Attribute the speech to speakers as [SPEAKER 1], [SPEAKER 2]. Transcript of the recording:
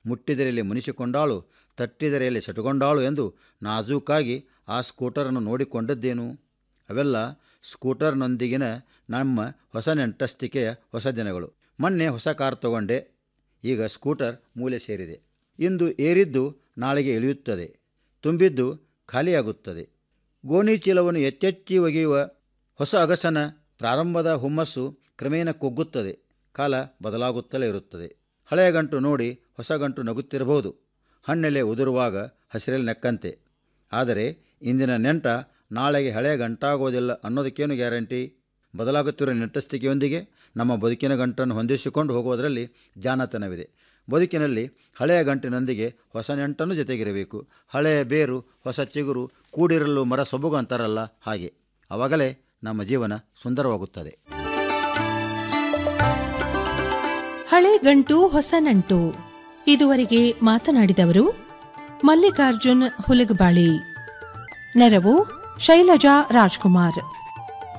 [SPEAKER 1] ಮುಟ್ಟಿದರೆಯಲ್ಲಿ ಮುನಿಸಿಕೊಂಡಾಳು ತಟ್ಟಿದರೆಯಲ್ಲಿ ಸೆಟುಕೊಂಡಾಳು ಎಂದು ನಾಜೂಕಾಗಿ ಆ ಸ್ಕೂಟರನ್ನು ನೋಡಿಕೊಂಡದ್ದೇನು ಅವೆಲ್ಲ ಸ್ಕೂಟರ್ನೊಂದಿಗಿನ ನಮ್ಮ ಹೊಸ ನೆಂಟಸ್ತಿಕೆಯ ಹೊಸ ದಿನಗಳು ಮೊನ್ನೆ ಹೊಸ ಕಾರ್ ತಗೊಂಡೆ ಈಗ ಸ್ಕೂಟರ್ ಮೂಲೆ ಸೇರಿದೆ ಇಂದು ಏರಿದ್ದು ನಾಳೆಗೆ ಇಳಿಯುತ್ತದೆ ತುಂಬಿದ್ದು ಖಾಲಿಯಾಗುತ್ತದೆ ಗೋಣಿ ಚೀಲವನ್ನು ಎಚ್ಚೆಚ್ಚಿ ಒಗೆಯುವ ಹೊಸ ಅಗಸನ ಪ್ರಾರಂಭದ ಹುಮ್ಮಸ್ಸು ಕ್ರಮೇಣ ಕುಗ್ಗುತ್ತದೆ ಕಾಲ ಬದಲಾಗುತ್ತಲೇ ಇರುತ್ತದೆ ಹಳೆಯ ಗಂಟು ನೋಡಿ ಹೊಸ ಗಂಟು ನಗುತ್ತಿರಬಹುದು ಹಣ್ಣೆಲೆ ಉದುರುವಾಗ ಹಸಿರಲ್ಲಿ ನೆಕ್ಕಂತೆ ಆದರೆ ಇಂದಿನ ನೆಂಟ ನಾಳೆಗೆ ಹಳೆಯ ಗಂಟಾಗೋದಿಲ್ಲ ಅನ್ನೋದಕ್ಕೇನು ಗ್ಯಾರಂಟಿ ಬದಲಾಗುತ್ತಿರುವ ನೆಂಟಸ್ತಿಕೆಯೊಂದಿಗೆ ನಮ್ಮ ಬದುಕಿನ ಗಂಟನ್ನು ಹೊಂದಿಸಿಕೊಂಡು ಹೋಗುವುದರಲ್ಲಿ ಜಾಣತನವಿದೆ ಬದುಕಿನಲ್ಲಿ ಹಳೆಯ ಗಂಟಿನೊಂದಿಗೆ ಹೊಸ ನೆಂಟನ್ನು ಜೊತೆಗಿರಬೇಕು ಹಳೆಯ ಬೇರು ಹೊಸ ಚಿಗುರು ಕೂಡಿರಲು ಮರ ಸೊಬಗು ಅಂತಾರಲ್ಲ ಹಾಗೆ ಆವಾಗಲೇ ನಮ್ಮ ಜೀವನ ಸುಂದರವಾಗುತ್ತದೆ
[SPEAKER 2] ಹಳೆ ಗಂಟು ಹೊಸ ನಂಟು ಇದುವರೆಗೆ ಮಾತನಾಡಿದವರು ಮಲ್ಲಿಕಾರ್ಜುನ್ ಹುಲಗಬಾಳಿ ನೆರವು ಶೈಲಜಾ ರಾಜ್ಕುಮಾರ್